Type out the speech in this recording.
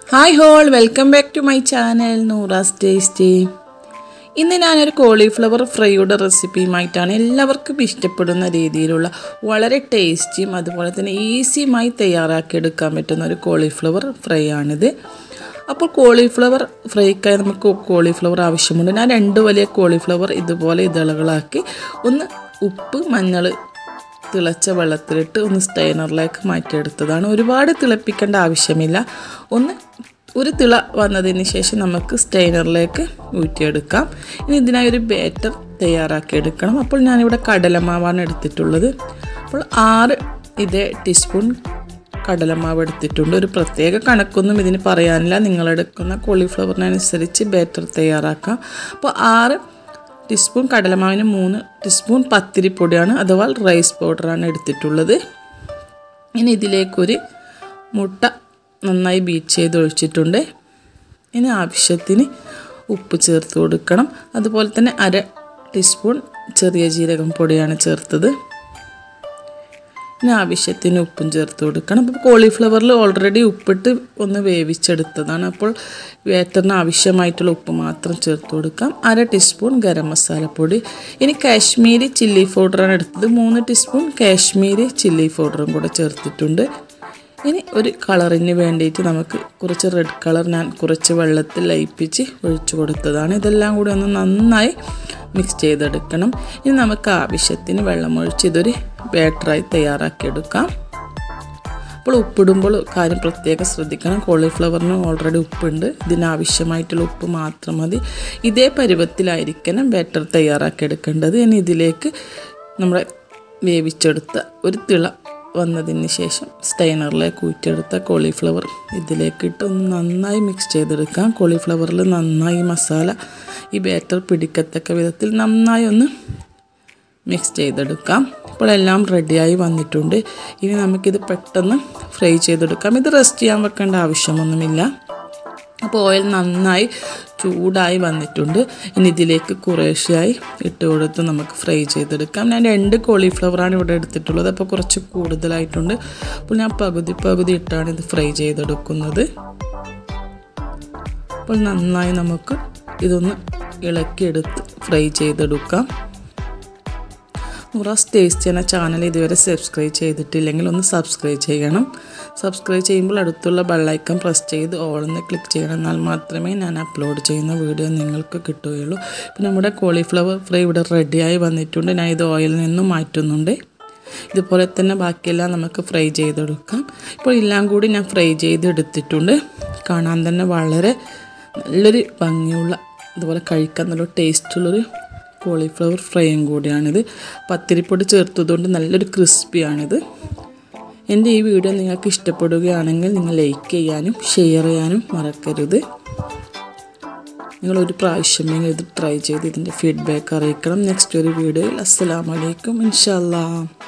hi all welcome back to my channel Noora's tasty ഇന്ന് ഞാനൊരു cauliflower ഫ്രൈയുടെ റെസിപ്പിയുമായിട്ടാണ് എല്ലാവർക്കും ഇഷ്ടപ്പെടുന്ന രീതിയിലുള്ള വളരെ ടേസ്റ്റിയും അതുപോലെ തന്നെ ഈസിയുമായി തയ്യാറാക്കിയെടുക്കാൻ പറ്റുന്ന ഒരു കോളിഫ്ലവർ ഫ്രൈ ആണിത് അപ്പോൾ കോളിഫ്ലവർ ഫ്രൈക്കായി നമുക്ക് കോളിഫ്ലവർ ആവശ്യമുണ്ട് ഞാൻ രണ്ട് വലിയ കോളിഫ്ലവർ ഇതുപോലെ ഇതളുകളാക്കി ഒന്ന് ഉപ്പ് മഞ്ഞൾ തിളച്ച വെള്ളത്തിലിട്ട് ഒന്ന് സ്റ്റൈനറിലേക്ക് മാറ്റിയെടുത്തതാണ് ഒരുപാട് തിളപ്പിക്കേണ്ട ആവശ്യമില്ല ഒന്ന് ഒരു തിള വന്നതിന് ശേഷം നമുക്ക് സ്റ്റൈനറിലേക്ക് ഊറ്റിയെടുക്കാം ഇനി ഇതിനായി ഒരു ബാറ്റർ തയ്യാറാക്കിയെടുക്കണം അപ്പോൾ ഞാനിവിടെ കടലമാവാണ് എടുത്തിട്ടുള്ളത് അപ്പോൾ ആറ് ഇതേ ടീസ്പൂൺ കടലമാവ് എടുത്തിട്ടുണ്ട് ഒരു പ്രത്യേക കണക്കൊന്നും ഇതിന് പറയാനില്ല നിങ്ങളെടുക്കുന്ന കോളിഫ്ലവറിനനുസരിച്ച് ബാറ്റർ തയ്യാറാക്കാം അപ്പോൾ ആറ് ടീസ്പൂൺ കടലമാവിന് മൂന്ന് ടീസ്പൂൺ പത്തിരിപ്പൊടിയാണ് അഥവാ റൈസ് പൗഡറാണ് എടുത്തിട്ടുള്ളത് ഇനി ഇതിലേക്കൊരു മുട്ട നന്നായി ബീറ്റ് ചെയ്ത് ഒഴിച്ചിട്ടുണ്ട് ഇനി ആവശ്യത്തിന് ഉപ്പ് ചേർത്ത് കൊടുക്കണം അതുപോലെ തന്നെ അര ടീസ്പൂൺ ചെറിയ ജീരകം പൊടിയാണ് ചേർത്തത് ഇനി ആവശ്യത്തിന് ഉപ്പും ചേർത്ത് കൊടുക്കണം അപ്പോൾ കോളിഫ്ലവറിൽ ഓൾറെഡി ഉപ്പിട്ട് ഒന്ന് വേവിച്ചെടുത്തതാണ് അപ്പോൾ വേറ്ററിന് ആവശ്യമായിട്ടുള്ള ഉപ്പ് മാത്രം ചേർത്ത് കൊടുക്കാം അര ടീസ്പൂൺ ഗരം മസാലപ്പൊടി ഇനി കാശ്മീരി ചില്ലി പൗഡറാണ് എടുത്തത് മൂന്ന് ടീസ്പൂൺ കാശ്മീരി ചില്ലി പൗഡറും കൂടെ ചേർത്തിട്ടുണ്ട് ഇനി ഒരു കളറിന് വേണ്ടിയിട്ട് നമുക്ക് കുറച്ച് റെഡ് കളർ ഞാൻ കുറച്ച് വെള്ളത്തിൽ ലയിപ്പിച്ച് ഒഴിച്ചു കൊടുത്തതാണ് ഇതെല്ലാം കൂടി ഒന്ന് നന്നായി മിക്സ് ചെയ്തെടുക്കണം ഇനി നമുക്ക് ആവശ്യത്തിന് വെള്ളമൊഴിച്ച് ഇതൊരു ബാറ്ററായി തയ്യാറാക്കിയെടുക്കാം അപ്പോൾ ഉപ്പിടുമ്പോൾ കാര്യം പ്രത്യേകം ശ്രദ്ധിക്കണം കോളിഫ്ലവറിന് ഓൾറെഡി ഉപ്പുണ്ട് ഇതിനാവശ്യമായിട്ടുള്ള ഉപ്പ് മാത്രം മതി ഇതേ പരുവത്തിലായിരിക്കണം ബാറ്റർ തയ്യാറാക്കിയെടുക്കേണ്ടത് ഇനി ഇതിലേക്ക് നമ്മുടെ വേവിച്ചെടുത്ത ഒരു തിള വന്നതിന് ശേഷം സ്റ്റൈനറിലേക്ക് ഊറ്റിയെടുത്ത കോളിഫ്ലവർ ഇതിലേക്ക് ഇട്ട് ഒന്ന് നന്നായി മിക്സ് ചെയ്തെടുക്കാം കോളിഫ്ലവറിൽ നന്നായി മസാല ഈ ബാറ്റർ പിടിക്കത്തക്ക വിധത്തിൽ നന്നായി ഒന്ന് മിക്സ് ചെയ്തെടുക്കാം ഇപ്പോൾ എല്ലാം റെഡിയായി വന്നിട്ടുണ്ട് ഇനി നമുക്കിത് പെട്ടെന്ന് ഫ്രൈ ചെയ്തെടുക്കാം ഇത് റെസ്റ്റ് ചെയ്യാൻ വെക്കേണ്ട ആവശ്യമൊന്നുമില്ല അപ്പോൾ ഓയിൽ നന്നായി ചൂടായി വന്നിട്ടുണ്ട് ഇനി ഇതിലേക്ക് കുറേശ്ശെയായി ഇട്ട് കൊടുത്ത് നമുക്ക് ഫ്രൈ ചെയ്തെടുക്കാം ഞാൻ രണ്ട് കോളിഫ്ലവറാണ് ഇവിടെ എടുത്തിട്ടുള്ളത് അപ്പോൾ കുറച്ച് കൂടുതലായിട്ടുണ്ട് അപ്പോൾ ഞാൻ പകുതി പകുതി ഇട്ടാണ് ഇത് ഫ്രൈ ചെയ്തെടുക്കുന്നത് അപ്പോൾ നന്നായി നമുക്ക് ഇതൊന്ന് ഇളക്കിയെടുത്ത് ഫ്രൈ ചെയ്തെടുക്കാം മുറാസ് ടേസ്റ്റ് എന്ന ചാനൽ ഇതുവരെ സബ്സ്ക്രൈബ് ചെയ്തിട്ടില്ലെങ്കിൽ ഒന്ന് സബ്സ്ക്രൈബ് ചെയ്യണം സബ്സ്ക്രൈബ് ചെയ്യുമ്പോൾ അടുത്തുള്ള ബെല്ലൈക്കൺ പ്രസ് ചെയ്ത് ഓളെന്ന് ക്ലിക്ക് ചെയ്യണം എന്നാൽ മാത്രമേ ഞാൻ അപ്ലോഡ് ചെയ്യുന്ന വീഡിയോ നിങ്ങൾക്ക് കിട്ടുകയുള്ളൂ ഇപ്പം നമ്മുടെ കോളിഫ്ലവർ ഫ്രൈ ഇവിടെ റെഡിയായി വന്നിട്ടുണ്ട് ഞാൻ ഇത് ഓയിലിൽ നിന്നും മാറ്റുന്നുണ്ട് ഇതുപോലെ തന്നെ ബാക്കിയെല്ലാം നമുക്ക് ഫ്രൈ ചെയ്തെടുക്കാം ഇപ്പോൾ എല്ലാം കൂടി ഞാൻ ഫ്രൈ ചെയ്ത് എടുത്തിട്ടുണ്ട് കാണാൻ തന്നെ വളരെ നല്ലൊരു ഭംഗിയുള്ള അതുപോലെ കഴിക്കാൻ നല്ല ടേസ്റ്റുള്ളൊരു കോളിഫ്ലവർ ഫ്രൈയും കൂടിയാണിത് പത്തിരിപ്പൊടി ചേർത്തതുകൊണ്ട് നല്ലൊരു ക്രിസ്പിയാണിത് എൻ്റെ ഈ വീഡിയോ നിങ്ങൾക്ക് ഇഷ്ടപ്പെടുകയാണെങ്കിൽ നിങ്ങൾ ലൈക്ക് ചെയ്യാനും ഷെയർ ചെയ്യാനും മറക്കരുത് നിങ്ങൾ ഒരു പ്രാവശ്യമെങ്കിലും ഇത് ട്രൈ ചെയ്ത് ഇതിൻ്റെ ഫീഡ്ബാക്ക് അറിയിക്കണം നെക്സ്റ്റ് ഒരു വീഡിയോയിൽ അസ്സലാമലൈക്കും ഇൻഷാല്ലാ